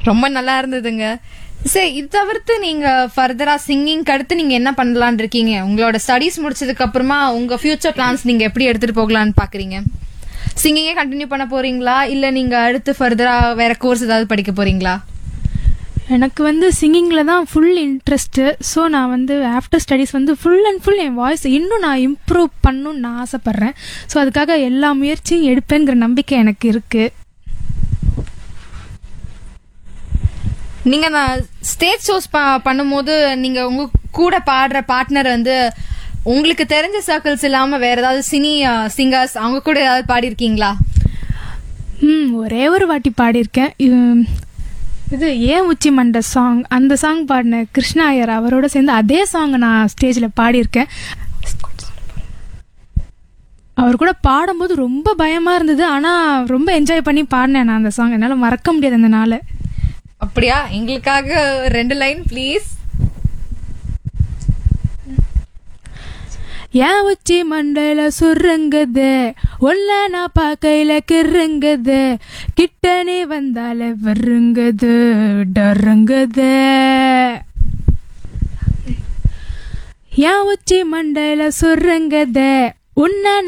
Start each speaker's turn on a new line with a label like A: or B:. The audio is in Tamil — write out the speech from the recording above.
A: ரொம்ப நல்லா இருந்ததுங்க சரி இது தவிர்த்து நீங்க ஃபர்தரா சிங்கிங்க்கு அடுத்து நீங்க என்ன பண்ணலாம்னு இருக்கீங்க உங்களோட ஸ்டடீஸ் முடிச்சதுக்கு அப்புறமா உங்க ஃபியூச்சர் பிளான்ஸ் நீங்க எப்படி எடுத்துட்டு போகலாம்னு பாக்குறீங்க சிங்கிங்கே கண்டினியூ பண்ண போறீங்களா இல்ல நீங்க அடுத்து ஃபர்தரா வேற கோர்ஸ் ஏதாவது படிக்க போறீங்களா
B: எனக்கு வந்து சிங்கிங்கில் தான் ஃபுல் இன்ட்ரெஸ்ட்டு ஸோ நான் வந்து ஆஃப்டர் ஸ்டடீஸ் வந்து ஃபுல் அண்ட் ஃபுல் என் வாய்ஸ் இன்னும் நான் இம்ப்ரூவ் பண்ணணும்னு நான் ஆசைப்பட்றேன் ஸோ அதுக்காக எல்லா முயற்சியும் எடுப்பேங்கிற நம்பிக்கை எனக்கு இருக்குது
A: நீங்க நான் ஸ்டேஜ் ஷோஸ் பண்ணும்போது நீங்க உங்க கூட பாடுற பார்ட்னர் வந்து உங்களுக்கு தெரிஞ்ச சர்க்கிள்ஸ் இல்லாம வேற ஏதாவது சினி சிங்கர்ஸ் அவங்க கூட ஏதாவது பாடியிருக்கீங்களா
B: ம் ஒரே ஒரு வாட்டி பாடியிருக்கேன் இது- இது ஏன் உச்சி மண்ட சாங் அந்த சாங் பாடின கிருஷ்ணா ஐயர் அவரோட சேர்ந்து அதே சாங் நான் ஸ்டேஜில் பாடியிருக்கேன் அவர் கூட பாடும்போது ரொம்ப பயமாக இருந்தது ஆனால் ரொம்ப என்ஜாய் பண்ணி பாடினேன் நான் அந்த சாங் என்னால் மறக்க முடியாது அந்த நாளை
A: அப்படியா எங்களுக்காக ரெண்டு லைன் ப்ளீஸ்
B: ஏன் உச்சி மண்டையில சுருங்குது உள்ள நான் பார்க்கையில கிருங்குது கிட்ட நீ வந்தால வருங்குது டருங்குது ஏன் உச்சி மண்டையில சுருங்குது உன்னை